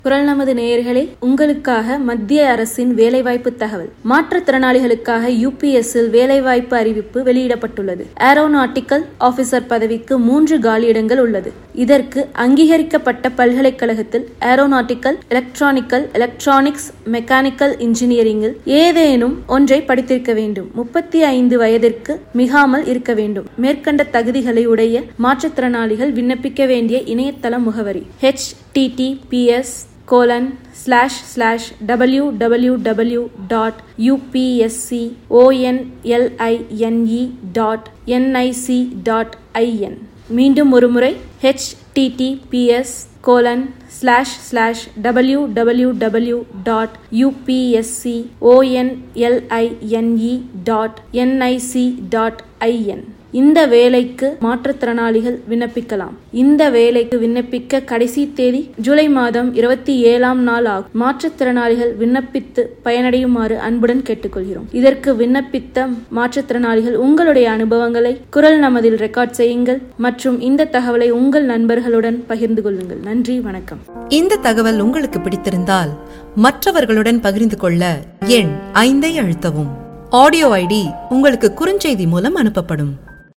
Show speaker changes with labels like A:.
A: குரல் நமது நேயர்களே உங்களுக்காக மத்திய அரசின் வேலைவாய்ப்பு தகவல் மாற்றுத்திறனாளிகளுக்காக யூபிஎஸ்ஸில் வேலைவாய்ப்பு அறிவிப்பு வெளியிடப்பட்டுள்ளது ஏரோநாட்டிக்கல் ஆபீசர் பதவிக்கு மூன்று காலியிடங்கள் உள்ளது இதற்கு அங்கீகரிக்கப்பட்ட பல்கலைக்கழகத்தில் ஏரோநாட்டிக்கல் எலக்ட்ரானிக்கல் எலக்ட்ரானிக்ஸ் மெக்கானிக்கல் இன்ஜினியரிங்கில் ஏதேனும் ஒன்றை படித்திருக்க வேண்டும் முப்பத்தி ஐந்து வயதிற்கு மிகாமல் இருக்க வேண்டும் மேற்கண்ட தகுதிகளை உடைய மாற்றுத்திறனாளிகள் விண்ணப்பிக்க வேண்டிய இணையதள முகவரி H TTPS colon slash slash www dot upsc online dot nic dot in மீண்டும் ஒருமுறை https colon slash slash www dot upsc online dot nic dot in இந்த வேலைக்கு மாற்றுத்திறனாளிகள் விண்ணப்பிக்கலாம் இந்த வேலைக்கு விண்ணப்பிக்க கடைசி தேதி ஜூலை மாதம் இருபத்தி ஏழாம் நாள் ஆகும் மாற்றுத்திறனாளிகள் விண்ணப்பித்து பயனடையுமாறு அன்புடன் கேட்டுக்கொள்கிறோம் இதற்கு விண்ணப்பித்த மாற்றுத்திறனாளிகள் உங்களுடைய அனுபவங்களை குரல் நமதில் ரெக்கார்ட் செய்யுங்கள் மற்றும் இந்த தகவலை உங்கள் நண்பர்களுடன் பகிர்ந்து கொள்ளுங்கள் நன்றி வணக்கம்
B: இந்த தகவல் உங்களுக்கு பிடித்திருந்தால் மற்றவர்களுடன் பகிர்ந்து கொள்ள எண் ஐந்தை அழுத்தவும் ஆடியோ ஐடி உங்களுக்கு குறுஞ்செய்தி மூலம் அனுப்பப்படும்